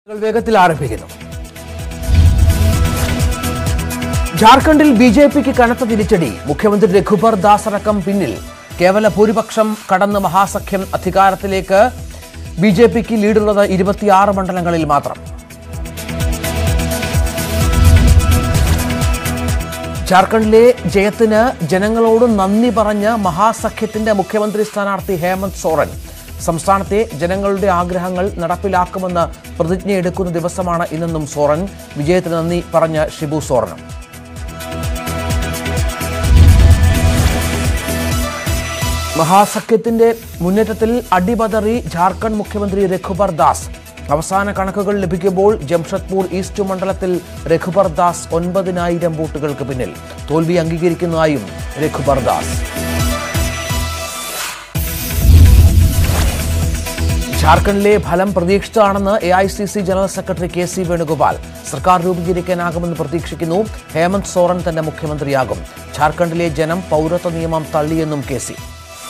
വേഗത്തിൽ ആരംഭിക്കുന്നു ജാർഖണ്ഡിൽ ബി ജെ പിക്ക് കനത്ത തിരിച്ചടി മുഖ്യമന്ത്രി രഘുബർ ദാസ് അടക്കം പിന്നിൽ കേവല ഭൂരിപക്ഷം കടന്ന് മഹാസഖ്യം അധികാരത്തിലേക്ക് ബി ജെ പിക്ക് ലീഡുള്ളത് ഇരുപത്തിയാറ് മണ്ഡലങ്ങളിൽ മാത്രം ജാർഖണ്ഡിലെ ജയത്തിന് ജനങ്ങളോട് നന്ദി പറഞ്ഞ് മഹാസഖ്യത്തിന്റെ മുഖ്യമന്ത്രി സ്ഥാനാർത്ഥി ഹേമന്ത് സോറൻ സംസ്ഥാനത്തെ ജനങ്ങളുടെ ആഗ്രഹങ്ങൾ നടപ്പിലാക്കുമെന്ന് പ്രതിജ്ഞയെടുക്കുന്ന ദിവസമാണ് ഇന്നെന്നും സോറൻ വിജയത്തിന് നന്ദി പറഞ്ഞ ഷിബു സോറനും മഹാസഖ്യത്തിന്റെ മുന്നേറ്റത്തിൽ അടിപതറി ജാർഖണ്ഡ് മുഖ്യമന്ത്രി രഘുബർ ദാസ് അവസാന കണക്കുകൾ ലഭിക്കുമ്പോൾ ജംഷഡ്പൂർ ഈസ്റ്റ് മണ്ഡലത്തിൽ രഘുബർ ദാസ് ഒൻപതിനായിരം വോട്ടുകൾക്ക് പിന്നിൽ തോൽവി അംഗീകരിക്കുന്നതായും രഘുബർ ദാസ് ജാർഖണ്ഡിലെ ഫലം പ്രതീക്ഷിച്ചതാണെന്ന് A I C C general secretary K C Venugopal സർക്കാർ രൂപീകരിക്കാനാകുമെന്ന് പ്രതീക്ഷിക്കുന്നു ഹേമന്ത് സോറൻ തന്നെ മുഖ്യമന്ത്രിയാകും ജാർഖണ്ഡിലെ ജനം പൗരത്വ നിയമം തള്ളിയെന്നും കെ സി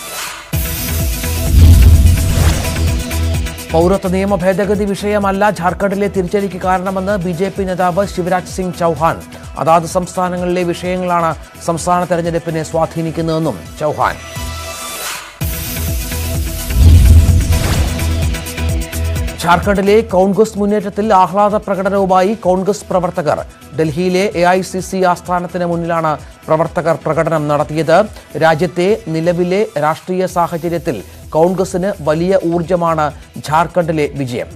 പൗരത്വ നിയമ ഭേദഗതി വിഷയമല്ല ജാർഖണ്ഡിലെ തിരിച്ചടിക്ക് കാരണമെന്ന് ബി ജെ പി നേതാവ് ശിവരാജ് സിംഗ് ചൌഹാൻ അതാത് സംസ്ഥാനങ്ങളിലെ വിഷയങ്ങളാണ് സംസ്ഥാന തെരഞ്ഞെടുപ്പിനെ സ്വാധീനിക്കുന്നതെന്നും ചൌഹാൻ ജാർഖണ്ഡിലെ കോൺഗ്രസ് മുന്നേറ്റത്തിൽ ആഹ്ലാദ പ്രകടനവുമായി കോൺഗ്രസ് പ്രവർത്തകർ ഡൽഹിയിലെ എ ഐ സി സി ആസ്ഥാനത്തിന് മുന്നിലാണ് പ്രവർത്തകർ പ്രകടനം നടത്തിയത് രാജ്യത്തെ നിലവിലെ രാഷ്ട്രീയ സാഹചര്യത്തിൽ കോൺഗ്രസിന് വലിയ ഊർജമാണ് ജാർഖണ്ഡിലെ വിജയം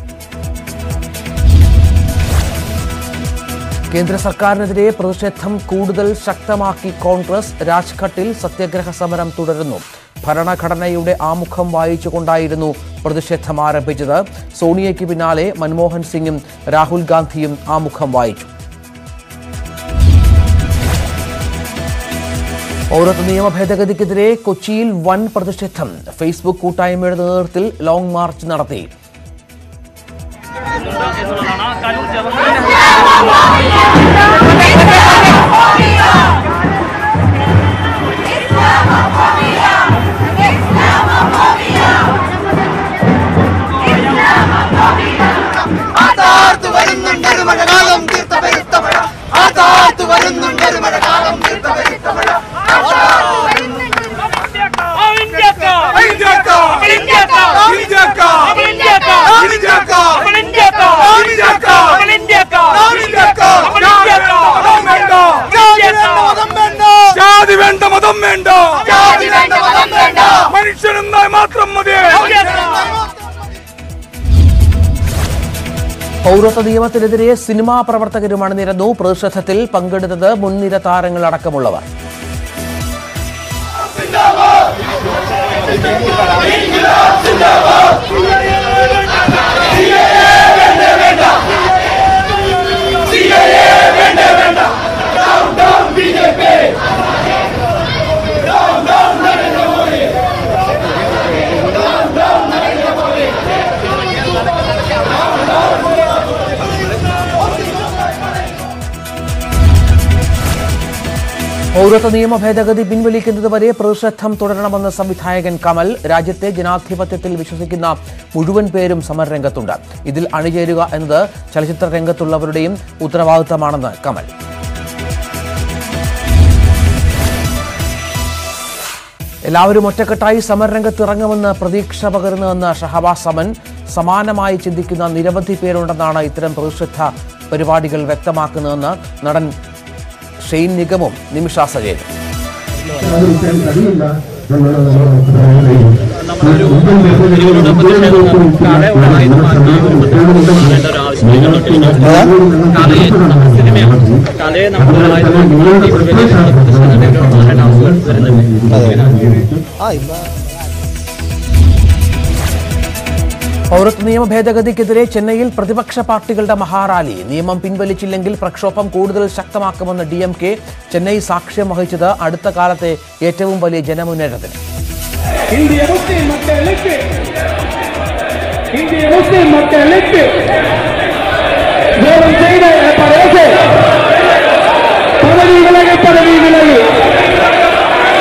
കേന്ദ്ര സർക്കാരിനെതിരെ പ്രതിഷേധം കൂടുതൽ ശക്തമാക്കി കോൺഗ്രസ് രാജ്ഘട്ടിൽ സത്യാഗ്രഹ സമരം തുടരുന്നു ഭരണഘടനയുടെ ആമുഖം വായിച്ചുകൊണ്ടായിരുന്നു പ്രതിഷേധം ആരംഭിച്ചത് സോണിയയ്ക്ക് പിന്നാലെ മൻമോഹൻ സിംഗും രാഹുൽ ഗാന്ധിയും ആമുഖം വായിച്ചു പൗരത്വ നിയമ ഭേദഗതിക്കെതിരെ കൊച്ചിയിൽ വൻ പ്രതിഷേധം ഫേസ്ബുക്ക് കൂട്ടായ്മയുടെ നേതൃത്വത്തിൽ ലോങ് മാർച്ച് നടത്തി എന്നുള്ളതാണ് കലൂർ ജവഹർ ആതാർത്തു വരുന്നുണ്ടൊരു മഴകാലം തീർത്ത പെരുത്ത മഴ ആതാർത്തു വരുന്നുണ്ടൊരു മഴകാലം തീർത്ത പെരുത്ത മഴ ജാതി വേണ്ട മതം വേണ്ട ജാതി വേണ്ട മതം വേണ്ട മനുഷ്യനെന്നാൽ മാത്രം മതി പൗരത്വ നിയമത്തിനെതിരെ സിനിമാ പ്രവർത്തകരും അണിനിരന്നു പ്രതിഷേധത്തിൽ പങ്കെടുത്തത് മുൻനിര താരങ്ങൾ അടക്കമുള്ളവർ പൗരത്വ നിയമ ഭേദഗതി പിൻവലിക്കുന്നതുവരെ പ്രതിഷേധം തുടരണമെന്ന് സംവിധായകൻ കമൽ രാജ്യത്തെ ജനാധിപത്യത്തിൽ വിശ്വസിക്കുന്ന മുഴുവൻ പേരും സമരരംഗത്തുണ്ട് ഇതിൽ അണിചേരുക എന്നത് ചലച്ചിത്ര രംഗത്തുള്ളവരുടെയും ഉത്തരവാദിത്തമാണെന്ന് കമൽ എല്ലാവരും ഒറ്റക്കെട്ടായി സമരരംഗത്ത് ഇറങ്ങുമെന്ന് പ്രതീക്ഷ പകരുന്നുവെന്ന് ഷഹബാസ് സമൻ സമാനമായി ചിന്തിക്കുന്ന നിരവധി പേരുണ്ടെന്നാണ് ഇത്തരം പ്രതിഷേധ പരിപാടികൾ വ്യക്തമാക്കുന്നതെന്ന് നടൻ ഷെയ്ൻ നിഗമും നിമിഷ സജയനും കലയെ നമുക്ക് പൗരത്വ നിയമ ഭേദഗതിക്കെതിരെ ചെന്നൈയിൽ പ്രതിപക്ഷ പാർട്ടികളുടെ മഹാറാലി നിയമം പിൻവലിച്ചില്ലെങ്കിൽ പ്രക്ഷോഭം കൂടുതൽ ശക്തമാക്കുമെന്ന് ഡി എം കെ ചെന്നൈ സാക്ഷ്യം വഹിച്ചത് അടുത്ത കാലത്തെ ഏറ്റവും വലിയ ജനമുന്നേറ്റത്തിന് இந்திய முஸ்லிம் மக்களுக்கு இந்திய முஸ்லிம் மக்களுக்கு துரோகம் செய்த அரசு பதவி விலகு பதவி விலகு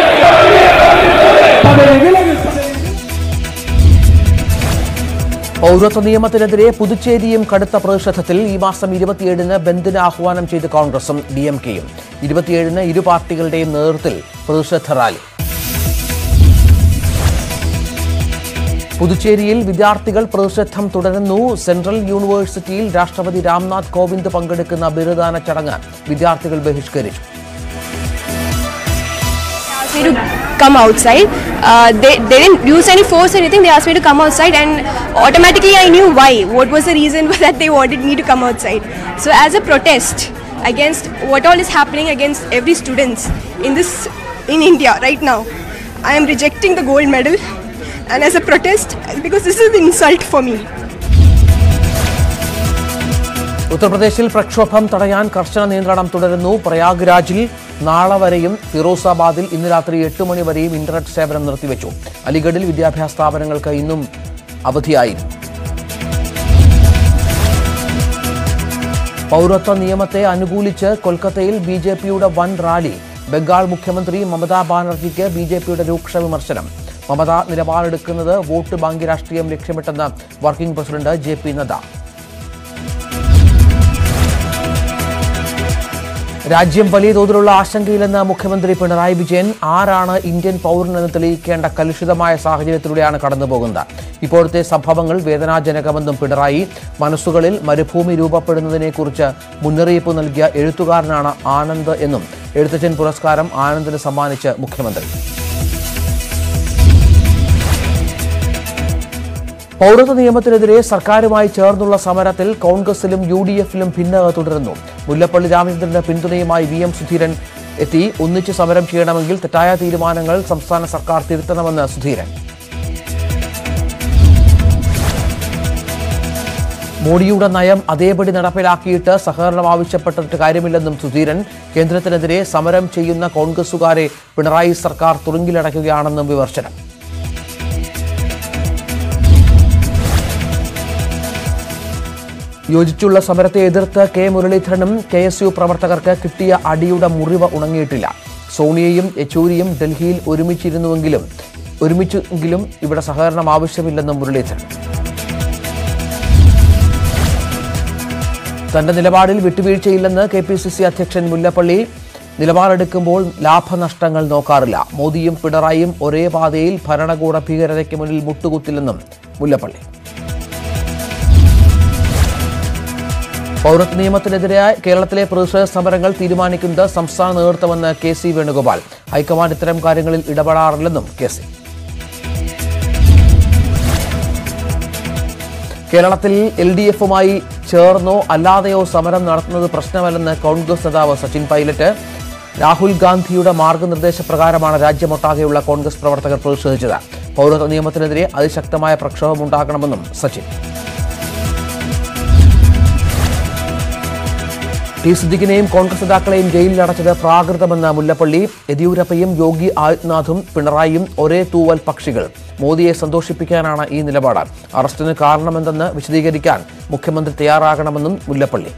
பதவி விலகு பதவி പൗരത്വ നിയമത്തിനെതിരെ പുതുച്ചേരിയും കടുത്ത പ്രതിഷേധത്തിൽ ഈ മാസം ഇരുപത്തിയേഴിന് ബന്ദിന് ആഹ്വാനം ചെയ്ത് കോൺഗ്രസും ഡി എം കെയും ഇരുപത്തിയേഴിന് ഇരു പാർട്ടികളുടെയും നേതൃത്വത്തിൽ പ്രതിഷേധ റാലി പുതുച്ചേരിയിൽ വിദ്യാർത്ഥികൾ പ്രതിഷേധം തുടരുന്നു സെൻട്രൽ യൂണിവേഴ്സിറ്റിയിൽ രാഷ്ട്രപതി രാംനാഥ് കോവിന്ദ് പങ്കെടുക്കുന്ന ബിരുദദാന ചടങ്ങ് വിദ്യാർത്ഥികൾ ബഹിഷ്കരിച്ചു asked me to come outside. Uh, they, they didn't use any force or anything. They asked me to come outside, and automatically I knew why. What was the reason that they wanted me to come outside? So, as a protest against what all is happening against every students in this in India right now, I am rejecting the gold medal, and as a protest because this is an insult for me. ഉത്തർപ്രദേശിൽ പ്രക്ഷോഭം തടയാൻ കർശന നിയന്ത്രണം തുടരുന്നു പ്രയാഗ്രാജിൽ നാളെ വരെയും ഫിറോസാബാദിൽ ഇന്ന് രാത്രി എട്ട് മണി വരെയും ഇന്റർനെറ്റ് സേവനം നിർത്തിവെച്ചു അലിഗഡിൽ വിദ്യാഭ്യാസ സ്ഥാപനങ്ങൾക്ക് ഇന്നും അവധിയായിരുന്നു പൗരത്വ നിയമത്തെ അനുകൂലിച്ച് കൊൽക്കത്തയിൽ ബി ജെ പിയുടെ വൻ റാലി ബംഗാൾ മുഖ്യമന്ത്രി മമതാ ബാനർജിക്ക് ബി ജെ പിയുടെ രൂക്ഷ വിമർശനം മമത നിലപാടെടുക്കുന്നത് വോട്ട് ബാങ്ക് രാഷ്ട്രീയം ലക്ഷ്യമിട്ടെന്ന് working president J P Nadda രാജ്യം വലിയ തോതിലുള്ള ആശങ്കയിലെന്ന് മുഖ്യമന്ത്രി പിണറായി വിജയൻ ആരാണ് ഇന്ത്യൻ പൗരനെന്ന് തെളിയിക്കേണ്ട കലുഷിതമായ സാഹചര്യത്തിലൂടെയാണ് കടന്നുപോകുന്നത് ഇപ്പോഴത്തെ സംഭവങ്ങൾ വേദനാജനകമെന്നും പിണറായി മനസ്സുകളിൽ മരുഭൂമി രൂപപ്പെടുന്നതിനെക്കുറിച്ച് മുന്നറിയിപ്പ് നൽകിയ എഴുത്തുകാരനാണ് ആനന്ദ് എന്നും എഴുത്തച്ഛൻ പുരസ്കാരം ആനന്ദിന് സമ്മാനിച്ച് മുഖ്യമന്ത്രി പൗരത്വ നിയമത്തിനെതിരെ സർക്കാരുമായി ചേർന്നുള്ള സമരത്തിൽ കോൺഗ്രസിലും യു ഡി എഫിലും ഭിന്നത തുടരുന്നു മുല്ലപ്പള്ളി രാമചന്ദ്രന് പിന്തുണയുമായി വി എം സുധീരൻ എത്തി ഒന്നിച്ച് സമരം ചെയ്യണമെങ്കിൽ തെറ്റായ തീരുമാനങ്ങൾ സംസ്ഥാന സർക്കാർ തിരുത്തണമെന്ന് സുധീരൻ മോഡിയുടെ നയം അതേപടി നടപ്പിലാക്കിയിട്ട് സഹകരണം ആവശ്യപ്പെട്ടിട്ട് കാര്യമില്ലെന്നും സുധീരൻ കേന്ദ്രത്തിനെതിരെ സമരം ചെയ്യുന്ന കോൺഗ്രസുകാരെ പിണറായി സർക്കാർ തുറുങ്കിലടയ്ക്കുകയാണെന്നും വിമർശനം യോജിച്ചുള്ള സമരത്തെ എതിർത്ത് കെ മുരളീധരനും കെ എസ് യു പ്രവർത്തകർക്ക് കിട്ടിയ അടിയുടെ മുറിവ് ഉണങ്ങിയിട്ടില്ല സോണിയയും യെച്ചൂരിയും ഡൽഹിയിൽ ഒരുമിച്ചിരുന്നുവെങ്കിലും ഒരുമിച്ചെങ്കിലും ഇവിടെ സഹകരണം ആവശ്യമില്ലെന്നും മുരളീധരൻ തന്റെ നിലപാടിൽ വിട്ടുവീഴ്ചയില്ലെന്ന് കെ പി സി സി അധ്യക്ഷൻ മുല്ലപ്പള്ളി നിലപാടെടുക്കുമ്പോൾ ലാഭനഷ്ടങ്ങൾ നോക്കാറില്ല മോദിയും പിണറായിയും ഒരേ പാതയിൽ ഭരണകൂട ഭീകരതയ്ക്ക് മുന്നിൽ മുട്ടുകുത്തില്ലെന്നും മുല്ലപ്പള്ളി പൗരത്വ നിയമത്തിനെതിരെ കേരളത്തിലെ പ്രതിഷേധ സമരങ്ങൾ തീരുമാനിക്കുന്നത് സംസ്ഥാന നേതൃത്വമെന്ന് കെ സി വേണുഗോപാൽ ഹൈക്കമാൻഡ് ഇത്തരം കാര്യങ്ങളിൽ ഇടപെടാറില്ലെന്നും കെ സി കേരളത്തിൽ എൽ ഡി എഫുമായി ചേർന്നോ അല്ലാതെയോ സമരം നടത്തുന്നത് പ്രശ്നമല്ലെന്ന് കോൺഗ്രസ് നേതാവ് സച്ചിൻ പൈലറ്റ് രാഹുൽ ഗാന്ധിയുടെ മാർഗനിർദ്ദേശപ്രകാരമാണ് രാജ്യമൊട്ടാകെയുള്ള കോൺഗ്രസ് പ്രവർത്തകർ പ്രതിഷേധിച്ചത് പൗരത്വ നിയമത്തിനെതിരെ അതിശക്തമായ പ്രക്ഷോഭമുണ്ടാകണമെന്നും സച്ചിൻ ടി സിദ്ദിഖിനെയും കോൺഗ്രസ് നേതാക്കളെയും ജയിലിൽ അടച്ചത് പ്രാകൃതമെന്ന മുല്ലപ്പള്ളി യെദ്യൂരപ്പയും യോഗി ആദിത്യനാഥും പിണറായിയും ഒരേ തൂവൽ പക്ഷികൾ മോദിയെ സന്തോഷിപ്പിക്കാനാണ് ഈ നിലപാട് അറസ്റ്റിന് കാരണമെന്തെന്ന് വിശദീകരിക്കാൻ മുഖ്യമന്ത്രി തയ്യാറാകണമെന്നും മുല്ലപ്പള്ളി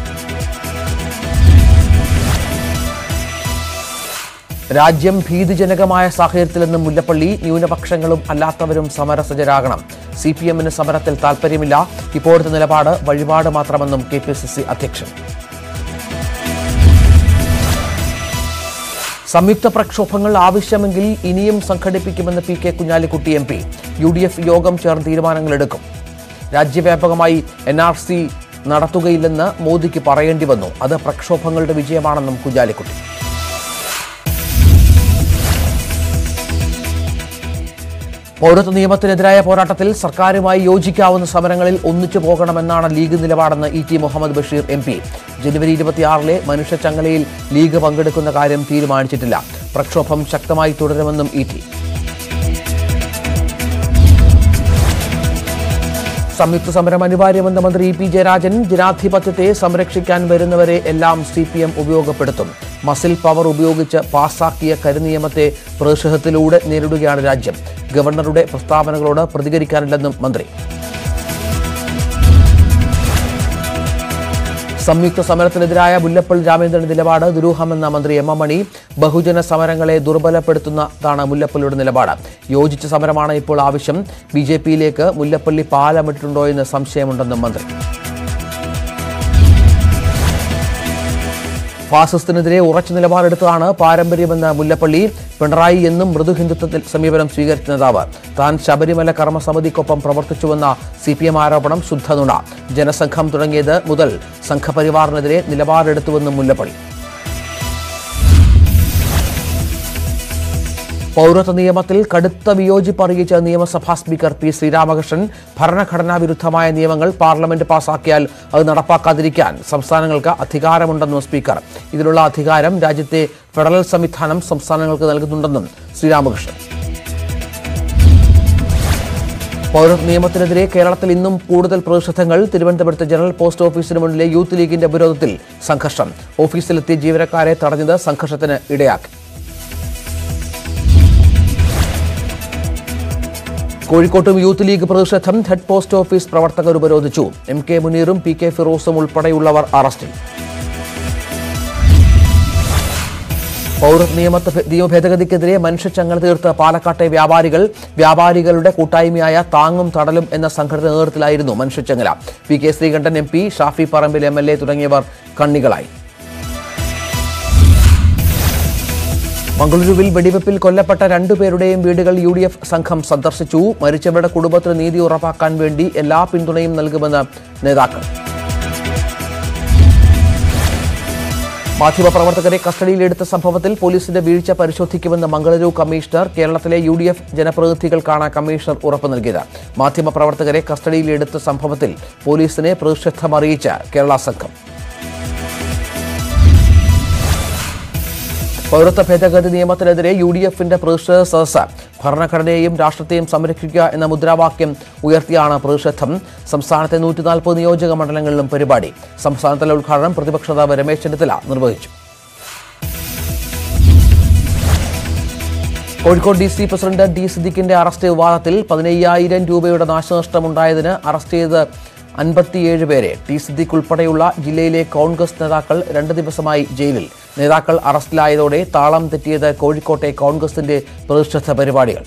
രാജ്യം ഭീതിജനകമായ സാഹചര്യത്തിലെന്നും മുല്ലപ്പള്ളി ന്യൂനപക്ഷങ്ങളും അല്ലാത്തവരും സമരസജ്ജരാകണം സി പി എമ്മിന് സമരത്തിൽ താൽപ്പര്യമില്ല ഇപ്പോഴത്തെ നിലപാട് വഴിപാട് മാത്രമെന്നും കെ പി സി സി അധ്യക്ഷൻ സംയുക്ത പ്രക്ഷോഭങ്ങൾ ആവശ്യമെങ്കിൽ ഇനിയും സംഘടിപ്പിക്കുമെന്ന് P K Kunhalikutty M P U D F യോഗം ചേർന്ന് തീരുമാനങ്ങളെടുക്കും രാജ്യവ്യാപകമായി എൻ ആർ സി നടത്തുകയില്ലെന്ന് മോദിക്ക് പറയേണ്ടി വന്നു അത് പ്രക്ഷോഭങ്ങളുടെ വിജയമാണെന്നും കുഞ്ഞാലിക്കുട്ടി പൗരത്വ നിയമത്തിനെതിരായ പോരാട്ടത്തിൽ സർക്കാരുമായി യോജിക്കാവുന്ന സമരങ്ങളിൽ ഒന്നിച്ചു പോകണമെന്നാണ് ലീഗ് നിലപാടെന്ന് E T Muhammad Basheer M P ജനുവരി ഇരുപത്തിയാറിലെ മനുഷ്യച്ചങ്ങലയിൽ ലീഗ് പങ്കെടുക്കുന്ന കാര്യം തീരുമാനിച്ചിട്ടില്ല പ്രക്ഷോഭം ശക്തമായി തുടരുമെന്നും ഇ ടി സംയുക്ത സമരം അനിവാര്യമെന്ന മന്ത്രി ഇ പി ജയരാജൻ ജനാധിപത്യത്തെ സംരക്ഷിക്കാൻ വരുന്നവരെ എല്ലാം സി പി എം ഉപയോഗപ്പെടുത്തും മസിൽ പവർ ഉപയോഗിച്ച് പാസാക്കിയ കരിനിയമത്തെ പ്രതിഷേധത്തിലൂടെ നേരിടുകയാണ് രാജ്യം ഗവർണറുടെ പ്രസ്താവനകളോട് പ്രതികരിക്കാനില്ലെന്നും മന്ത്രി സംയുക്ത സമരത്തിനെതിരായ മുല്ലപ്പള്ളി രാമേന്ദ്രന്റെ നിലപാട് ദുരൂഹമെന്ന മന്ത്രി എം എം മണി ബഹുജന സമരങ്ങളെ ദുർബലപ്പെടുത്തുന്നതാണ് മുല്ലപ്പള്ളിയുടെ നിലപാട് യോജിച്ച സമരമാണ് ഇപ്പോൾ ആവശ്യം ബി ജെ പിയിലേക്ക് മുല്ലപ്പള്ളി പാലമിട്ടിട്ടുണ്ടോ എന്ന് സംശയമുണ്ടെന്നും മന്ത്രി ഫാസിസത്തിനെതിരെ ഉറച്ച നിലപാടെടുത്തതാണ് പാരമ്പര്യമെന്ന മുല്ലപ്പള്ളി പിണറായി എന്നും മൃദു ഹിന്ദുത്വ സമീപനം സ്വീകരിച്ച നേതാവ് താൻ ശബരിമല കർമ്മസമിതിക്കൊപ്പം പ്രവർത്തിച്ചുവെന്ന സി പി എം ആരോപണം ശുദ്ധനുണ ജനസംഘം തുടങ്ങിയത് മുതൽ സംഘപരിവാറിനെതിരെ നിലപാടെടുത്തുവെന്നും മുല്ലപ്പള്ളി പൗരത്വ നിയമത്തിൽ കടുത്ത വിയോജിപ്പ് അറിയിച്ച നിയമസഭാ സ്പീക്കർ പി ശ്രീരാമകൃഷ്ണൻ ഭരണഘടനാ വിരുദ്ധമായ നിയമങ്ങൾ പാർലമെന്റ് പാസാക്കിയാൽ അത് നടപ്പാക്കാതിരിക്കാൻ സംസ്ഥാനങ്ങൾക്ക് അധികാരമുണ്ടെന്നും സ്പീക്കർ ഇതിനുള്ള അധികാരം രാജ്യത്തെ ഫെഡറൽ സംവിധാനം സംസ്ഥാനങ്ങൾക്ക് നൽകുന്നുണ്ടെന്നും ശ്രീരാമകൃഷ്ണൻ പൗരത്വ നിയമത്തിനെതിരെ കേരളത്തിൽ ഇന്നും കൂടുതൽ പ്രതിഷേധങ്ങൾ തിരുവനന്തപുരത്ത് ജനറൽ പോസ്റ്റ് ഓഫീസിന് മുന്നിലെ യൂത്ത് ലീഗിന്റെ വിരോധത്തിൽ സംഘർഷം ഓഫീസിലെത്തിയ ജീവനക്കാരെ തടഞ്ഞത് സംഘർഷത്തിന് ഇടയാക്കി കോഴിക്കോട്ടും യൂത്ത് ലീഗ് പ്രതിഷേധം ഹെഡ് പോസ്റ്റ് ഓഫീസ് പ്രവർത്തകർ ഉപരോധിച്ചു എം കെ മുനീറും പി കെ ഫിറോസും ഉൾപ്പെടെയുള്ളവർ അറസ്റ്റിൽ പൗരത്വ നിയമത്തെ നിയമ ഭേദഗതിക്കെതിരെ മനുഷ്യച്ചങ്ങല തീർത്ത പാലക്കാട്ടെ വ്യാപാരികൾ വ്യാപാരികളുടെ കൂട്ടായ്മയായ താങ്ങും തടലും എന്ന സംഘടന നേതൃത്വത്തിലായിരുന്നു മനുഷ്യച്ചങ്ങല P K Sreekandan M P Shafi Parambil M L A തുടങ്ങിയവർ കണ്ണികളായി മംഗളൂരുവിൽ വെടിവെപ്പിൽ കൊല്ലപ്പെട്ട രണ്ടുപേരുടെയും വീടുകൾ യു ഡി എഫ് സംഘം സന്ദർശിച്ചു മരിച്ചവരുടെ കുടുംബത്തിന് നീതി ഉറപ്പാക്കാൻ വേണ്ടി എല്ലാ പിന്തുണയും നൽകുമെന്ന് നേതാക്കൾ മാധ്യമപ്രവർത്തകരെ കസ്റ്റഡിയിലെടുത്ത സംഭവത്തിൽ പോലീസിന്റെ വീഴ്ച പരിശോധിക്കുമെന്ന് മംഗളൂരു കമ്മീഷണർ കേരളത്തിലെ യു ഡി എഫ് ജനപ്രതിനിധികൾക്കാണ് കമ്മീഷണർ ഉറപ്പ് നൽകിയത് മാധ്യമപ്രവർത്തകരെ കസ്റ്റഡിയിലെടുത്ത സംഭവത്തിൽ പോലീസിനെ പ്രതിഷേധമറിയിച്ച കേരള സംഘം പൗരത്വ ഭേദഗതി നിയമത്തിനെതിരെ യു ഡി എഫിന്റെ പ്രതിഷേധ സദസ്സ് ഭരണഘടനയെയും രാഷ്ട്രത്തെയും സംരക്ഷിക്കുക എന്ന മുദ്രാവാക്യം ഉയർത്തിയാണ് പ്രതിഷേധം സംസ്ഥാനത്തെ നൂറ്റി നാൽപ്പത് നിയോജക മണ്ഡലങ്ങളിലും പരിപാടി സംസ്ഥാനതല ഉദ്ഘാടനം പ്രതിപക്ഷ നേതാവ് രമേശ് ചെന്നിത്തല നിർവഹിച്ചു Kozhikode D C president D സിദ്ദിഖിന്റെ അറസ്റ്റ് വിവാദത്തിൽ പതിനയ്യായിരം രൂപയുടെ നാശനഷ്ടമുണ്ടായതിന് അറസ്റ്റ് ചെയ്ത് അൻപത്തിയേഴ് പേരെ ടി സിദ്ദിഖ് ഉൾപ്പെടെയുള്ള ജില്ലയിലെ കോൺഗ്രസ് നേതാക്കൾ രണ്ട് ദിവസമായി ജയിലിൽ നേതാക്കൾ അറസ്റ്റിലായതോടെ താളം തെറ്റിയത് കോഴിക്കോട്ടെ കോൺഗ്രസിന്റെ പ്രതിഷേധ പരിപാടികൾ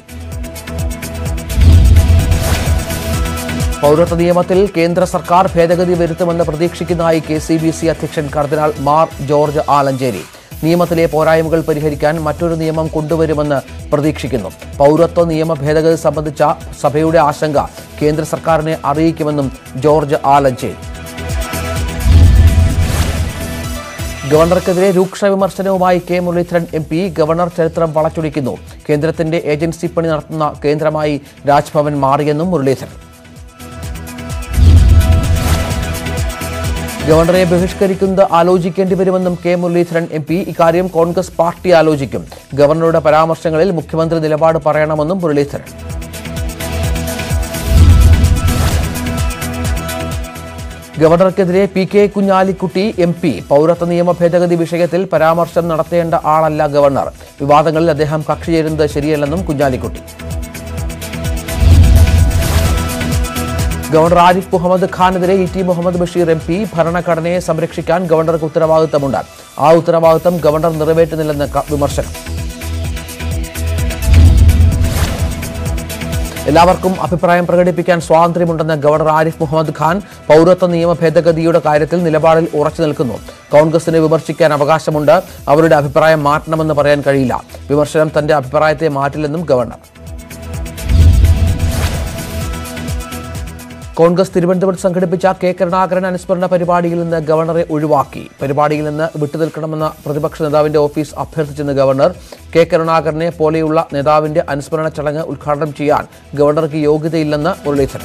പൗരത്വ നിയമത്തിൽ കേന്ദ്ര സർക്കാർ ഭേദഗതി വരുത്തുമെന്ന് പ്രതീക്ഷിക്കുന്നതായി കെ സി ബി സി അധ്യക്ഷൻ കർദിനാൾ മാർ ജോർജ് ആലഞ്ചേരി നിയമത്തിലെ പോരായ്മകൾ പരിഹരിക്കാൻ മറ്റൊരു നിയമം കൊണ്ടുവരുമെന്ന് പ്രതീക്ഷിക്കുന്നു പൗരത്വ നിയമ ഭേദഗതി സംബന്ധിച്ച സഭയുടെ ആശങ്ക കേന്ദ്ര സർക്കാരിനെ അറിയിക്കുമെന്നും ജോർജ് ആലഞ്ചേരി ഗവർണർക്കെതിരെ രൂക്ഷ വിമർശനവുമായി K Muraleedharan M P governor ചരിത്രം വളച്ചൊടിക്കുന്നു കേന്ദ്രത്തിന്റെ ഏജൻസി പണി നടത്തുന്ന കേന്ദ്രമായി രാജ്ഭവൻ മാറിയെന്നും മുരളീധരൻ ഗവർണറെ ബഹിഷ്കരിക്കുന്നത് ആലോചിക്കേണ്ടി വരുമെന്നും കെ മുരളീധരൻ എം പി ഇക്കാര്യം കോൺഗ്രസ് പാർട്ടി ആലോചിക്കും ഗവർണറുടെ പരാമർശങ്ങളിൽ മുഖ്യമന്ത്രി നിലപാട് പറയണമെന്നും മുരളീധരൻ ഗവർണർക്കെതിരെ P K Kunhalikutty M P പൗരത്വ നിയമ ഭേദഗതി വിഷയത്തിൽ പരാമർശം നടത്തേണ്ട ആളല്ല ഗവർണർ വിവാദങ്ങളിൽ അദ്ദേഹം കക്ഷി ചേരുന്നത് ശരിയല്ലെന്നും കുഞ്ഞാലിക്കുട്ടി ഗവർണർ ആരിഫ് മുഹമ്മദ് ഖാനെതിരെ E T Muhammad Basheer M P ഭരണഘടനയെ സംരക്ഷിക്കാൻ ഗവർണർക്ക് ഉത്തരവാദിത്തമുണ്ട് ആ ഉത്തരവാദിത്തം ഗവർണർ നിറവേറ്റുന്നില്ലെന്ന് ക- വിമർശനം എല്ലാവർക്കും അഭിപ്രായം പ്രകടിപ്പിക്കാൻ സ്വാതന്ത്ര്യമുണ്ടെന്ന് ഗവർണർ ആരിഫ് മുഹമ്മദ് ഖാൻ പൗരത്വ നിയമ ഭേദഗതിയുടെ കാര്യത്തിൽ നിലപാടിൽ ഉറച്ചു നിൽക്കുന്നു കോൺഗ്രസിനെ വിമർശിക്കാൻ അവകാശമുണ്ട് അവരുടെ അഭിപ്രായം മാറ്റണമെന്ന് പറയാൻ കഴിയില്ല വിമർശനം തന്റെ അഭിപ്രായത്തെ മാറ്റില്ലെന്നും ഗവർണർ കോൺഗ്രസ് തിരുവനന്തപുരത്ത് സംഘടിപ്പിച്ച കെ കരുണാകരൻ അനുസ്മരണ പരിപാടിയിൽ നിന്ന് ഗവർണറെ ഒഴിവാക്കി പരിപാടിയിൽ നിന്ന് വിട്ടുനിൽക്കണമെന്ന പ്രതിപക്ഷ നേതാവിന്റെ ഓഫീസ് അഭ്യർത്ഥിച്ചെന്ന് ഗവർണർ കെ കരുണാകരനെ പോലെയുള്ള നേതാവിന്റെ അനുസ്മരണ ചടങ്ങ് ഉദ്ഘാടനം ചെയ്യാൻ ഗവർണർക്ക് യോഗ്യതയില്ലെന്ന് മുരളീധരൻ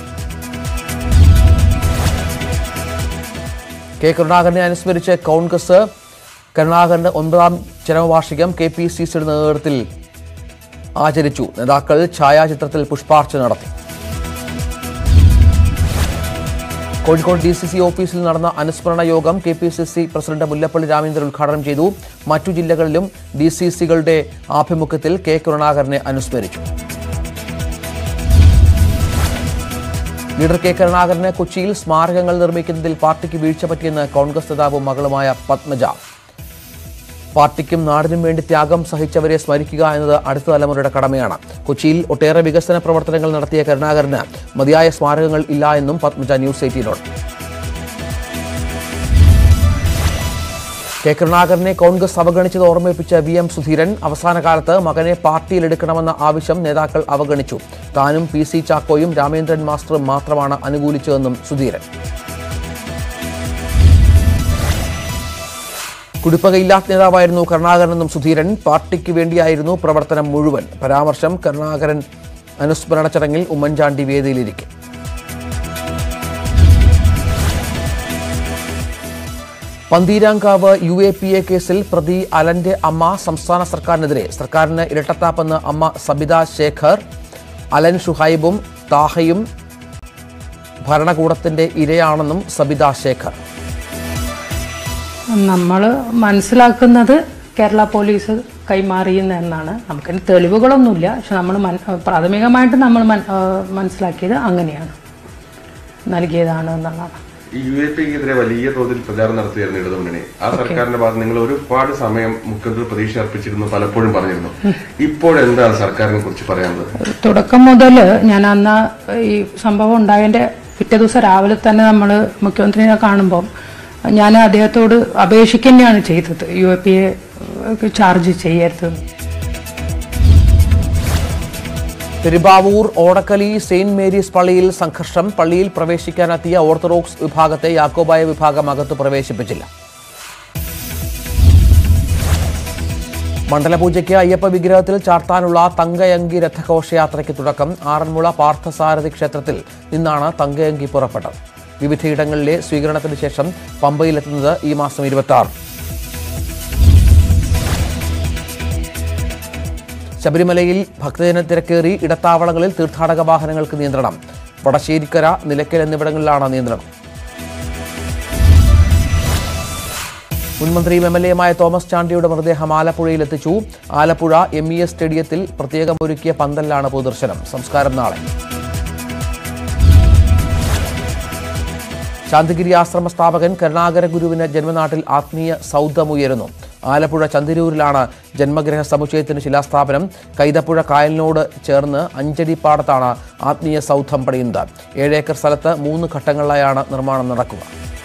കെ കരുണാകരനെ അനുസ്മരിച്ച് കോൺഗ്രസ് കരുണാകരന്റെ ഒൻപതാം ചരമവാർഷികം കെ പി സി സിയുടെ നേതൃത്വത്തിൽ ആചരിച്ചു നേതാക്കൾ ഛായാചിത്രത്തിൽ പുഷ്പാർച്ചന നടത്തി കോഴിക്കോട് ഡി സി സി ഓഫീസിൽ നടന്ന അനുസ്മരണ യോഗം K P C C president Mullappally Ramachandran ഉദ്ഘാടനം ചെയ്തു മറ്റു ജില്ലകളിലും ഡി സി സികളുടെ ആഭിമുഖ്യത്തിൽ കെ കരുണാകരനെ അനുസ്മരിച്ചു ലീഡർ കെ കരുണാകരന് കൊച്ചിയിൽ സ്മാരകങ്ങൾ നിർമ്മിക്കുന്നതിൽ പാർട്ടിക്ക് വീഴ്ച പറ്റിയെന്ന് കോൺഗ്രസ് നേതാവും മകളുമായ പത്മജ പാർട്ടിക്കും നാടിനും വേണ്ടി ത്യാഗം സഹിച്ചവരെ സ്മരിക്കുക എന്നത് അടുത്ത തലമുറയുടെ കടമയാണ് കൊച്ചിയിൽ ഒട്ടേറെ വികസന പ്രവർത്തനങ്ങൾ നടത്തിയ കരുണാകരന് മതിയായ സ്മാരകങ്ങൾ ഇല്ല എന്നും പത്മജ ന്യൂസ് എയ്റ്റീനോട് കെ കരുണാകരനെ കോൺഗ്രസ് അവഗണിച്ചത് ഓർമ്മിപ്പിച്ച വി എം സുധീരൻ അവസാന കാലത്ത് മകനെ പാർട്ടിയിലെടുക്കണമെന്ന ആവശ്യം നേതാക്കൾ അവഗണിച്ചു താനും പി സി ചാക്കോയും രാമേന്ദ്രൻ മാസ്റ്ററും മാത്രമാണ് അനുകൂലിച്ചതെന്നും സുധീരൻ കുടിപ്പകയില്ലാത്ത നേതാവായിരുന്നു കരുണാകരനെന്നും സുധീരൻ പാർട്ടിക്ക് വേണ്ടിയായിരുന്നു പ്രവർത്തനം മുഴുവൻ പരാമർശം കരുണാകരൻ അനുസ്മരണ ചടങ്ങിൽ ഉമ്മൻചാണ്ടി വേദിയിലിരിക്കും Pantheerankavu U A P A കേസിൽ പ്രതി അലന്റെ അമ്മ സംസ്ഥാന സർക്കാരിനെതിരെ സർക്കാരിന് ഇരട്ടത്താപ്പെന്ന് അമ്മ സബിത ശേഖർ അലൻ ഷുഹൈബും താഹയും ഭരണകൂടത്തിന്റെ ഇരയാണെന്നും സബിത ശേഖർ നമ്മൾ മനസ്സിലാക്കുന്നത് കേരള പോലീസ് കൈമാറിയെന്ന് എന്നാണ് നമുക്കതിന് തെളിവുകളൊന്നുമില്ല പക്ഷെ നമ്മൾ പ്രാഥമികമായിട്ട് നമ്മൾ മൻ- ആ, മനസ്സിലാക്കിയത് അങ്ങനെയാണ് നൽകിയതാണ് എന്നുള്ളതാണ് ഈ യു എ പിക്കെതിരെ വലിയ തോതിൽ പ്രചാരണം നടത്തിയായിരുന്നു ഇടതുമുന്നണി ആ സർക്കാരിന്റെ ഭാഗത്ത് നിങ്ങൾ ഒരുപാട് സമയം മുഖ്യമന്ത്രി പ്രതീക്ഷ അർപ്പിച്ചിരുന്നു പലപ്പോഴും പറഞ്ഞിരുന്നു ഇപ്പോഴെന്താണ് സർക്കാരിനെ കുറിച്ച് പറയാനുള്ളത് തുടക്കം മുതൽ ഞാൻ അന്ന് ഈ സംഭവം ഉണ്ടായതിൻ്റെ പിറ്റേ ദിവസം രാവിലെ തന്നെ നമ്മൾ മുഖ്യമന്ത്രിനെ കാണുമ്പം ഞാൻ അദ്ദേഹത്തോട് അപേക്ഷിക്കുകയാണ് ചെയ്തത് U A P A charge ചെയ്യരുതെന്ന് പെരുമ്പാവൂർ ഓടക്കലി സെയിന്റ് മേരീസ് പള്ളിയിൽ സംഘർഷം പള്ളിയിൽ പ്രവേശിക്കാനെത്തിയ ഓർത്തഡോക്സ് വിഭാഗത്തെ യാക്കോബായ വിഭാഗം അകത്ത് പ്രവേശിപ്പിച്ചില്ല മണ്ഡലപൂജയ്ക്ക് അയ്യപ്പ വിഗ്രഹത്തിൽ ചാർത്താനുള്ള തങ്കയങ്കി രഥഘോഷയാത്രയ്ക്ക് തുടക്കം ആറന്മുള പാർത്ഥസാരഥി ക്ഷേത്രത്തിൽ നിന്നാണ് തങ്കയങ്കി പുറപ്പെട്ടത് വിവിധയിടങ്ങളിലെ സ്വീകരണത്തിന് ശേഷം പമ്പയിലെത്തുന്നത് ഈ മാസം ഇരുപത്തി ആറ് ശബരിമലയിൽ ഭക്തജന തിരക്കേറി ഇടത്താവളങ്ങളിൽ തീർത്ഥാടക വാഹനങ്ങൾക്ക് നിയന്ത്രണം വടശ്ശേരിക്കര നിലയ്ക്കൽ എന്നിവിടങ്ങളിലാണ് നിയന്ത്രണം മുൻമന്ത്രിയും എം എൽ എയുമായ തോമസ് ചാണ്ടിയുടെ മൃതദേഹം ആലപ്പുഴയിൽ എത്തിച്ചു ആലപ്പുഴ എം ഇ എസ് സ്റ്റേഡിയത്തിൽ പ്രത്യേകം ഒരുക്കിയ പന്തലിലാണ് പൊതുദർശനം സംസ്കാരം നാളെ ശാന്തിഗിരി ആശ്രമ സ്ഥാപകൻ കരുണാകര ഗുരുവിന് ജന്മനാട്ടിൽ ആത്മീയ സൗധമുയരുന്നു ആലപ്പുഴ ചന്തിരൂരിലാണ് ജന്മഗ്രഹ സമുച്ചയത്തിന് ശിലാസ്ഥാപനം കൈതപ്പുഴ കായലിനോട് ചേർന്ന് അഞ്ചടിപ്പാടത്താണ് ആത്മീയ സൗധം പണിയുന്നത് ഏഴേക്കർ സ്ഥലത്ത് മൂന്ന് ഘട്ടങ്ങളിലായാണ് നിർമ്മാണം നടക്കുക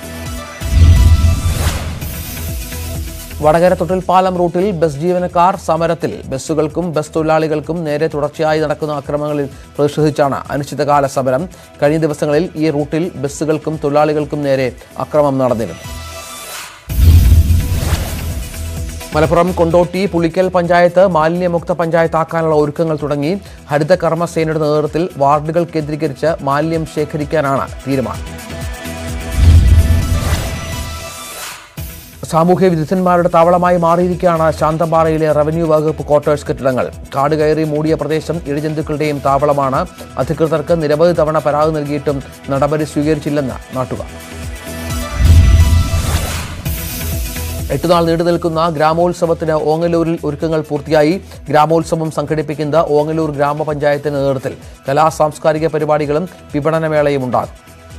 വടകര തൊട്ടിൽപ്പാലം റൂട്ടിൽ ബസ് ജീവനക്കാർ സമരത്തിൽ ബസ്സുകൾക്കും ബസ് തൊഴിലാളികൾക്കും നേരെ തുടർച്ചയായി നടക്കുന്ന അക്രമങ്ങളിൽ പ്രതിഷേധിച്ചാണ് അനിശ്ചിതകാല സമരം കഴിഞ്ഞ ദിവസങ്ങളിൽ ഈ റൂട്ടിൽ ബസ്സുകൾക്കും തൊഴിലാളികൾക്കും നേരെ അക്രമം നടന്നിരുന്നു മലപ്പുറം കൊണ്ടോട്ടി പുളിക്കൽ പഞ്ചായത്ത് മാലിന്യമുക്ത പഞ്ചായത്താക്കാനുള്ള ഒരുക്കങ്ങൾ തുടങ്ങി ഹരിത കർമ്മസേനയുടെ നേതൃത്വത്തിൽ വാർഡുകൾ കേന്ദ്രീകരിച്ച് മാലിന്യം ശേഖരിക്കാനാണ് തീരുമാനം സാമൂഹ്യ വിദഗ്ധന്മാരുടെ താവളമായി മാറിയിരിക്കുകയാണ് ശാന്തമ്പാറയിലെ റവന്യൂ വകുപ്പ് ക്വാർട്ടേഴ്സ് കെട്ടിടങ്ങൾ കാട് കയറി മൂടിയ പ്രദേശം ഇഴജന്തുക്കളുടെയും താവളമാണ് അധികൃതർക്ക് നിരവധി തവണ പരാതി നൽകിയിട്ടും നടപടി സ്വീകരിച്ചില്ലെന്ന് നാട്ടുകാർ എട്ടുനാൾ നീണ്ടു നിൽക്കുന്ന ഗ്രാമോത്സവത്തിന് ഓങ്ങല്ലൂരിൽ ഒരുക്കങ്ങൾ പൂർത്തിയായി ഗ്രാമോത്സവം സംഘടിപ്പിക്കുന്ന ഓങ്ങല്ലൂർ ഗ്രാമപഞ്ചായത്തിന്റെ നേതൃത്വത്തിൽ കലാ സാംസ്കാരിക പരിപാടികളും വിപണനമേളയും ഉണ്ടാകും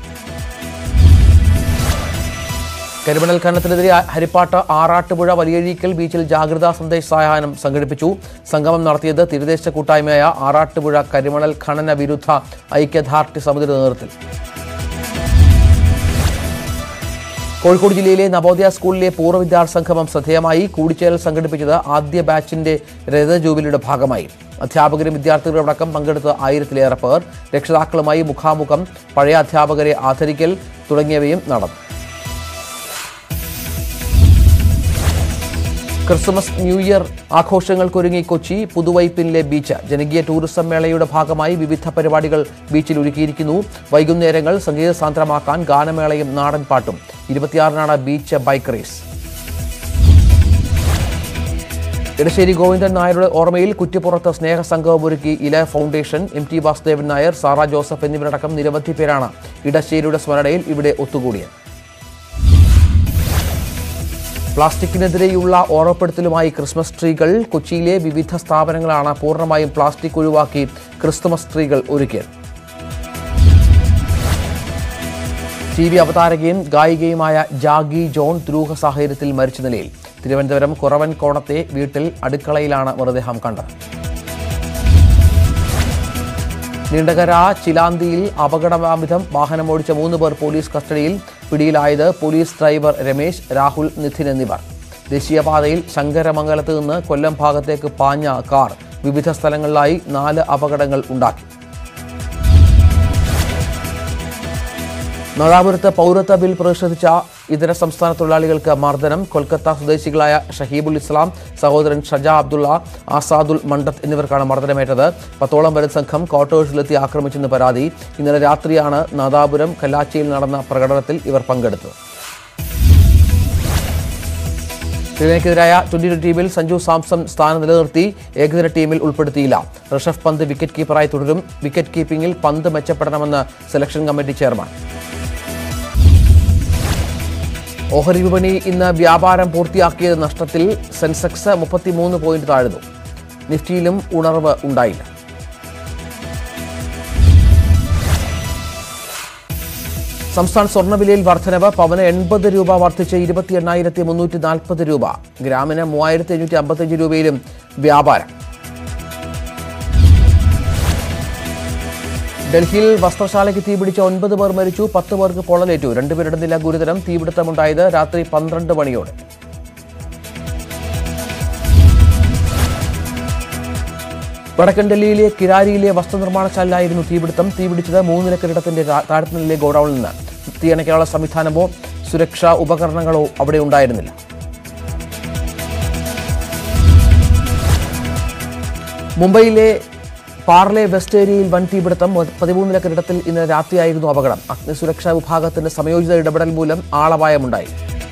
കരിമണൽ ഖനനത്തിനെതിരെ ഹരിപ്പാട്ട് ആറാട്ടുപുഴ വലിയഴീക്കൽ ബീച്ചിൽ ജാഗ്രതാ സന്ദേശ സഹായം സംഘടിപ്പിച്ചു സംഗമം നടത്തിയത് തീരദേശ കൂട്ടായ്മയായ ആറാട്ടുപുഴ കരിമണൽ ഖനന വിരുദ്ധ ഐക്യദാർഢ്യ സമിതിയുടെ നേതൃത്വത്തിൽ കോഴിക്കോട് ജില്ലയിലെ നവോദയ സ്കൂളിലെ പൂർവ്വ വിദ്യാർത്ഥി സംഗമം ശ്രദ്ധേയമായി കൂടിച്ചേരൽ സംഘടിപ്പിച്ചത് ആദ്യ ബാച്ചിന്റെ രഥ ജൂബിലിയുടെ ഭാഗമായി അധ്യാപകരും വിദ്യാർത്ഥികളും അടക്കം പങ്കെടുത്ത ആയിരത്തിലേറെ പേർ രക്ഷിതാക്കളുമായി മുഖാമുഖം പഴയ അധ്യാപകരെ ആദരിക്കൽ തുടങ്ങിയവയും നടന്നു ക്രിസ്മസ് ന്യൂ ഇയർ ആഘോഷങ്ങൾക്കൊരുങ്ങി കൊച്ചി പുതുവൈപ്പിനിലെ ബീച്ച് ജനകീയ ടൂറിസം മേളയുടെ ഭാഗമായി വിവിധ പരിപാടികൾ ബീച്ചിൽ ഒരുക്കിയിരിക്കുന്നു വൈകുന്നേരങ്ങൾ സംഗീത സാന്ദ്രമാക്കാൻ ഗാനമേളയും നാടൻ പാട്ടും ഇരുപത്തിയാറിനാണ് beach bike race Edasseri Govindan നായരുടെ ഓർമ്മയിൽ കുറ്റിപ്പുറത്ത് സ്നേഹസംഘവും ഒരുക്കി Ila foundation M T Vasudevan Nair Sara Joseph എന്നിവരടക്കം നിരവധി പേരാണ് ഇടശ്ശേരിയുടെ സ്മരണയിൽ ഇവിടെ ഒത്തുകൂടിയത് പ്ലാസ്റ്റിക്കിനെതിരെയുള്ള ഓർമ്മപ്പെടുത്തലുമായി ക്രിസ്മസ് ട്രീകൾ കൊച്ചിയിലെ വിവിധ സ്ഥാപനങ്ങളാണ് പൂർണ്ണമായും പ്ലാസ്റ്റിക് ഒഴിവാക്കി ക്രിസ്തുമസ് ട്രീകൾ ഒരുക്കിയത് ടി വി അവതാരകയും ഗായികയുമായ ജാഗി ജോൺ ദുരൂഹ സാഹചര്യത്തിൽ മരിച്ച നിലയിൽ തിരുവനന്തപുരം കുറവൻ കോണത്തെ വീട്ടിൽ അടുക്കളയിലാണ് മൃതദേഹം കണ്ടത് നീണ്ടകര ചിലാന്തിയിൽ അപകടമാവിധം വാഹനമോടിച്ച മൂന്ന് പേർ പോലീസ് കസ്റ്റഡിയിൽ പിടിയിലായത് പോലീസ് ഡ്രൈവർ രമേശ് രാഹുൽ നിധിൻ എന്നിവർ ദേശീയപാതയിൽ ശങ്കരമംഗലത്ത് നിന്ന് കൊല്ലം ഭാഗത്തേക്ക് പാഞ്ഞ കാർ വിവിധ സ്ഥലങ്ങളിലായി നാല് അപകടങ്ങൾ ഉണ്ടാക്കി നാദാപുരത്ത് പൗരത്വ ബിൽ പ്രതിഷേധിച്ച ഇതര സംസ്ഥാന തൊഴിലാളികൾക്ക് മർദ്ദനം കൊൽക്കത്ത സ്വദേശികളായ ഷഹീബുൽ ഇസ്ലാം സഹോദരൻ ഷജ അബ്ദുള്ള ആസാദുൽ മണ്ടത്ത് എന്നിവർക്കാണ് മർദ്ദനമേറ്റത് പത്തോളം വരുന്ന സംഘം ക്വാർട്ടേഴ്സിലെത്തി ആക്രമിച്ചെന്ന് പരാതി ഇന്നലെ രാത്രിയാണ് നാദാപുരം കല്ലാച്ചിയിൽ നടന്ന പ്രകടനത്തിൽ ഇവർ പങ്കെടുത്തത് ശ്രീലങ്കയ്ക്കെതിരായ ട്വന്റി ട്വന്റി ടീമിൽ സഞ്ജു സാംസൺ സ്ഥാനം നിലനിർത്തി ഏകദിന ടീമിൽ ഉൾപ്പെടുത്തിയില്ല ഋഷഭ് പന്ത് വിക്കറ്റ് കീപ്പറായി തുടരും വിക്കറ്റ് കീപ്പിംഗിൽ പന്ത് മെച്ചപ്പെടണമെന്ന് സെലക്ഷൻ കമ്മിറ്റി ചെയർമാൻ ഓഹരി വിപണി ഇന്ന് വ്യാപാരം പൂർത്തിയാക്കിയത് നഷ്ടത്തിൽ സെൻസെക്സ് മുപ്പത്തിമൂന്ന് പോയിന്റ് താഴ്ന്നു നിഫ്റ്റിയിലും ഉണർവ് ഉണ്ടായില്ല സംസ്ഥാന സ്വർണ്ണവിലയിൽ വർധനവ് പവന് എൺപത് രൂപ വർദ്ധിച്ച് ഇരുപത്തി എണ്ണായിരത്തി മുന്നൂറ്റി നാൽപ്പത് രൂപ ഗ്രാമിന് മൂവായിരത്തി അഞ്ഞൂറ്റി അമ്പത്തഞ്ച് രൂപയിലും വ്യാപാരം ഡൽഹിയിൽ വസ്ത്രശാലയ്ക്ക് തീപിടിച്ച ഒൻപത് പേർ മരിച്ചു പത്ത് പേർക്ക് പൊള്ളലേറ്റു രണ്ടുപേരുടെ നില ഗുരുതരം തീപിടുത്തമുണ്ടായത് രാത്രി പന്ത്രണ്ട് മണിയോടെ വടക്കൻ ഡൽഹിയിലെ കിരാരിയിലെ വസ്ത്രനിർമ്മാണശാലയിലായിരുന്നു തീപിടുത്തം തീപിടിച്ചത് മൂന്നില കെട്ടിടത്തിന്റെ താ- താഴത്തുനിലെ ഗോഡൌണിൽ നിന്ന് തീയണയ്ക്കാനുള്ള സംവിധാനമോ സുരക്ഷാ ഉപകരണങ്ങളോ അവിടെ ഉണ്ടായിരുന്നില്ല മുംബൈയിലെ പാർലെ വെസ്റ്റ് ഏരിയയിൽ വൻ തീപിടുത്തം പതിമൂന്നില കെട്ടിടത്തിൽ ഇന്നലെ രാത്രിയായിരുന്നു അപകടം അഗ്നിസുരക്ഷാ വിഭാഗത്തിന്റെ സംയോജിത ഇടപെടൽ മൂലം ആളപായമുണ്ടായി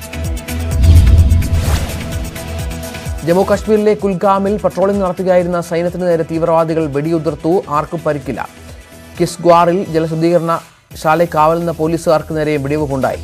ജമ്മു കാശ്മീരിലെ കുൽഗാമിൽ പട്രോളിംഗ് നടത്തുകയായിരുന്ന സൈന്യത്തിന് നേരെ തീവ്രവാദികൾ വെടിയുതിർത്തു ആർക്കും പരിക്കില്ല കിസ്ഗ്വാറിൽ ജലശുദ്ധീകരണ ശാല കാവൽ നിന്ന പോലീസുകാർക്ക് നേരെ വെടിവെപ്പുണ്ടായി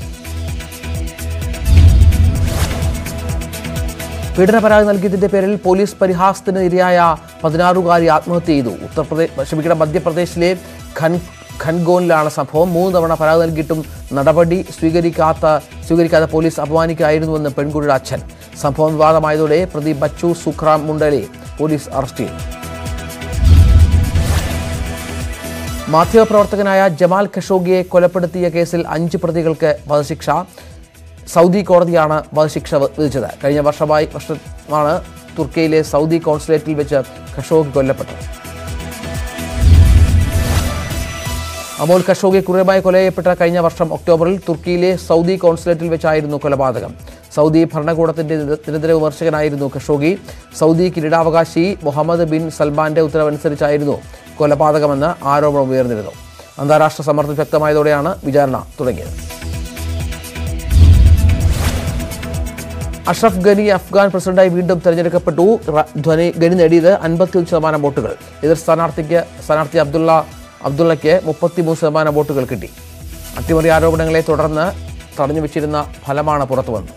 പീഡന പരാതി നൽകിയതിന്റെ പേരിൽ പോലീസ് പരിഹാസത്തിന് ഇരയായ പതിനാറുകാരി ആത്മഹത്യ ചെയ്തു ഉത്തർപ്രദേശ് ക്ഷമിക്കണം മധ്യപ്രദേശിലെ ഖൻ ഖൻഗോനിലാണ് സംഭവം മൂന്ന് തവണ പരാതി നൽകിയിട്ടും നടപടി സ്വീകരിക്കാത്ത സ്വീകരിക്കാതെ പോലീസ് അപമാനിക്കുകയായിരുന്നുവെന്ന് പെൺകുട്ടിയുടെ അച്ഛൻ സംഭവം വിവാദമായതോടെ പ്രതി ബച്ചു സുഖ്റാം മുണ്ടലെ പോലീസ് അറസ്റ്റ് ചെയ്തു മാധ്യമപ്രവർത്തകനായ ജമാൽ ഖഷോഗിയെ കൊലപ്പെടുത്തിയ കേസിൽ അഞ്ച് പ്രതികൾക്ക് വധശിക്ഷ സൗദി കോടതിയാണ് വധശിക്ഷ വ- വിധിച്ചത് കഴിഞ്ഞ വർഷമായി വർഷമാണ് തുർക്കിയിലെ സൗദി കോൺസുലേറ്റിൽ വെച്ച് ഖഷോഗി കൊല്ലപ്പെട്ടത് അമോൽ ഖഷോഗി ക്രൂരമായി കൊല ചെയ്യപ്പെട്ട കഴിഞ്ഞ വർഷം ഒക്ടോബറിൽ തുർക്കിയിലെ സൗദി കോൺസുലേറ്റിൽ വെച്ചായിരുന്നു കൊലപാതകം സൗദി ഭരണകൂടത്തിന്റെ നിര- നിരന്തര വിമർശകനായിരുന്നു ഖഷോഗി സൗദി കിരീടാവകാശി മുഹമ്മദ് ബിൻ സൽമാന്റെ ഉത്തരവനുസരിച്ചായിരുന്നു കൊലപാതകമെന്ന് ആരോപണം ഉയർന്നിരുന്നു അന്താരാഷ്ട്ര സമ്മർദ്ദം ശക്തമായതോടെയാണ് വിചാരണ തുടങ്ങിയത് അഷ്റഫ് ഗനി അഫ്ഗാൻ പ്രസിഡന്റായി വീണ്ടും തെരഞ്ഞെടുക്കപ്പെട്ടു റ- ധ്വനി ഗനി നേടിയത് അൻപത്തിയൊന്ന് ശതമാനം വോട്ടുകൾ എതിർ സ്ഥാനാർത്ഥിക്ക് സ്ഥാനാർത്ഥി അബ്ദുള്ള അബ്ദുള്ളയ്ക്ക് മുപ്പത്തിമൂന്ന് ശതമാനം വോട്ടുകൾ കിട്ടി അട്ടിമറി ആരോപണങ്ങളെ തുടർന്ന് തടഞ്ഞു വെച്ചിരുന്ന ഫലമാണ് പുറത്തു വന്നത്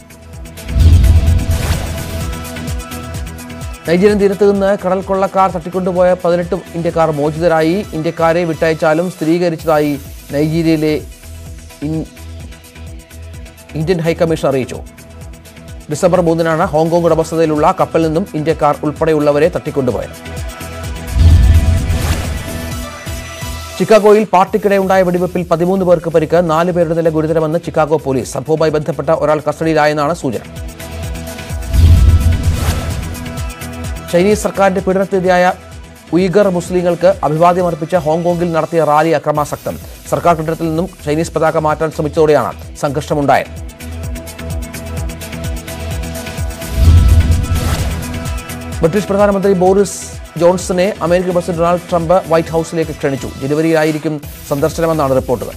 നൈജീരിയൻ തീരത്ത് നിന്ന് കടൽ കൊള്ളക്കാർ തട്ടിക്കൊണ്ടുപോയ പതിനെട്ട് ഇന്ത്യക്കാർ മോചിതരായി ഇന്ത്യക്കാരെ വിട്ടയച്ചാലും സ്ഥിരീകരിച്ചതായി നൈജീരിയയിലെ ഇൻ- ഇന്ത്യൻ ഹൈക്കമ്മീഷൻ അറിയിച്ചു ഡിസംബർ മൂന്നിനാണ് ഹോങ്കോങ് ഉടമസ്ഥതയിലുള്ള കപ്പലിൽ നിന്നും ഇന്ത്യക്കാർ ഉൾപ്പെടെയുള്ളവരെ തട്ടിക്കൊണ്ടുപോയത് ചിക്കാഗോയിൽ പാർട്ടിക്കിടെ ഉണ്ടായ വെടിവെപ്പിൽ പതിമൂന്ന് പേർക്ക് പരിക്ക് നാല് പേരുടെ നില ഗുരുതരമെന്ന് ചിക്കാഗോ പോലീസ് സംഭവവുമായി ബന്ധപ്പെട്ട ഒരാൾ കസ്റ്റഡിയിലായെന്നാണ് സൂചന ചൈനീസ് സർക്കാരിന്റെ പീഡനത്തിനെതിരായ ഉയ്ഗർ മുസ്ലിങ്ങൾക്ക് അഭിവാദ്യം അർപ്പിച്ച ഹോങ്കോങ്ങിൽ നടത്തിയ റാലി അക്രമാസക്തം സർക്കാർ കെട്ടിടത്തിൽ നിന്നും ചൈനീസ് പതാക മാറ്റാൻ ശ്രമിച്ചതോടെയാണ് സംഘർഷമുണ്ടായത് ബ്രിട്ടീഷ് പ്രധാനമന്ത്രി ബോറിസ് ജോൺസനെ American president Donald Trump White ഹൌസിലേക്ക് ക്ഷണിച്ചു ജനുവരിയിലായിരിക്കും സന്ദർശനമെന്നാണ് റിപ്പോർട്ടുകൾ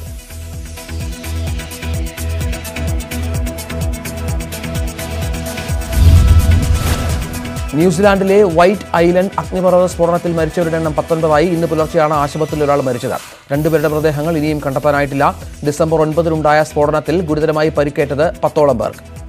ന്യൂസിലാൻഡിലെ വൈറ്റ് ഐലൻഡ് അഗ്നിപർവ്വത സ്ഫോടനത്തിൽ മരിച്ചവരുടെ എണ്ണം പത്തൊൻപതായി ഇന്ന് പുലർച്ചെയാണ് ആശുപത്രിയിൽ ഒരാൾ മരിച്ചത് രണ്ടുപേരുടെ മൃതദേഹങ്ങൾ ഇനിയും കണ്ടെത്താനായിട്ടില്ല ഡിസംബർ ഒൻപതിനുണ്ടായ സ്ഫോടനത്തിൽ ഗുരുതരമായി പരിക്കേറ്റത് പത്തോളം പേർക്ക്